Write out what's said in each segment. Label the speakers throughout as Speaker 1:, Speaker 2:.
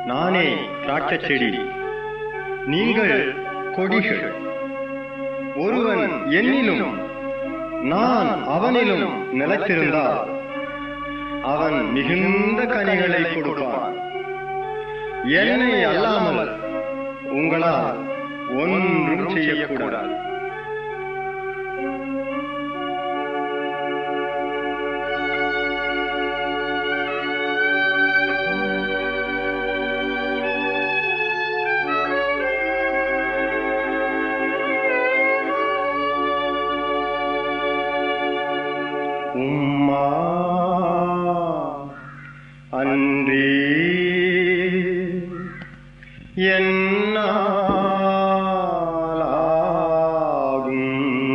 Speaker 1: நானே திராட்சைச் செடி நீங்கள் கொடிகள் ஒருவன் என்னிலும் நான் அவனிலும் நிலைத்திருந்தால் அவன் மிகுந்த கனிகளை கொடுப்பான் என்னை அல்லாமல் உங்களால் ஒன்றும் செய்யக்கூடாது உம்மா அன்றி என்னாலாகும்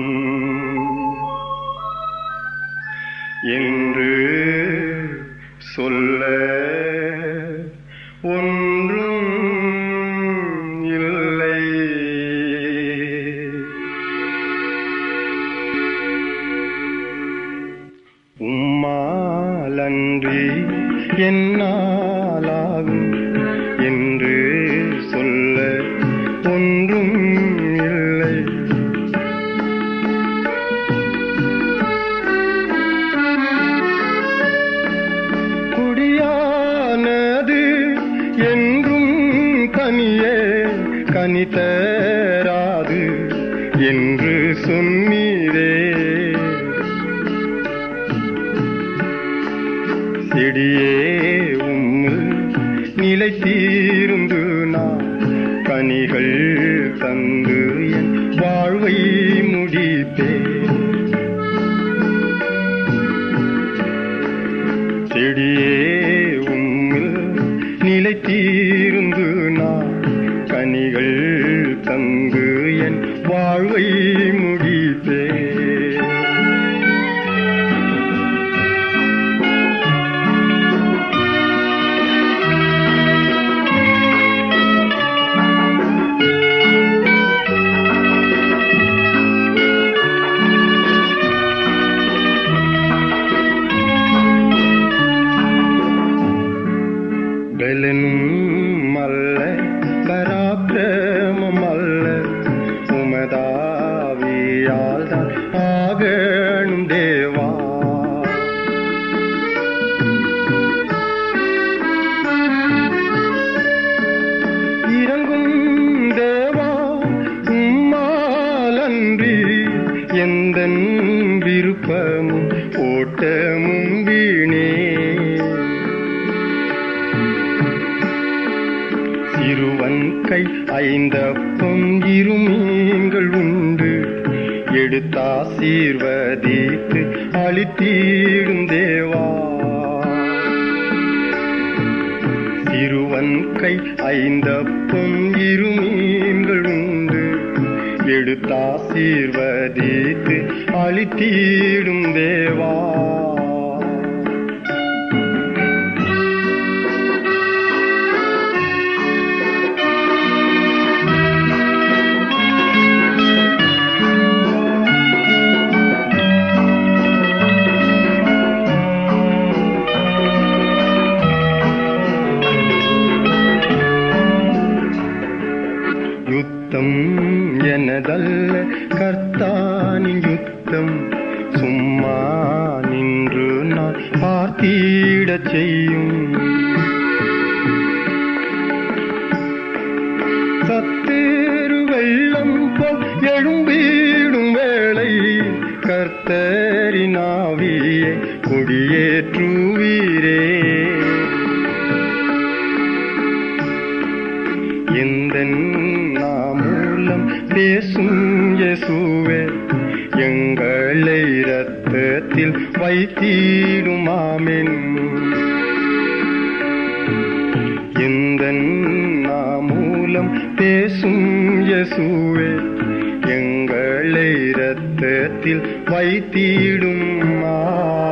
Speaker 1: என்று சொல்ல ஒன்றும் இல்லை உம்மாலன்றி என்னாலாகும் என்று சொல்ல ஒன்றும் இல்லை குடியானது என்றும் கனியே கனி தராது என்று சொன்னீரே செடியே உம்மில் நிலைத்தீருந்து நான் கனிகள் தந்து என் வாழ்வை முடிப்பேன் செடியே உம்மில் நிலைத்தீருந்து நான் கனிகள் தந்து என் வாழ்வை முடிப்பேன் பலனும் அல்ல பராக்கிரமம் அல்ல உமதாவியால் தான் ஆகணும் தேவா இறங்கும் தேவா உம்மாலன்றி எந்த விருப்பமும் ஓட்டமும் வீணே சிறுவன் கை ஐந்தப்பம் இருமீன்கள் உண்டு எடுத்தாசீர்வதித்து அளித்தீடும் தேவா சிறுவன் கை ஐந்தப்பம் இருமீன்கள் உண்டு எடுத்தாசீர்வதித்து அளித்தீடும் தேவா யுத்தம் எனதல்ல கர்த்தானின் யுத்தம் சும்மா நின்று நான் பார்த்திடச் செய்யும் சத்தேரு வெள்ளம் போல் எழும்பிடும் வேளை கர்த்தரின் ஆவியை கொடியேற்றுவீரே எந்த மூலம் பேசும் இயேசுவே எங்களை இரத்தத்தில் வைத்திடுமாமென் எந்த மூலம் பேசும் இயேசுவே எங்களை இரத்தத்தில் வைத்திடும்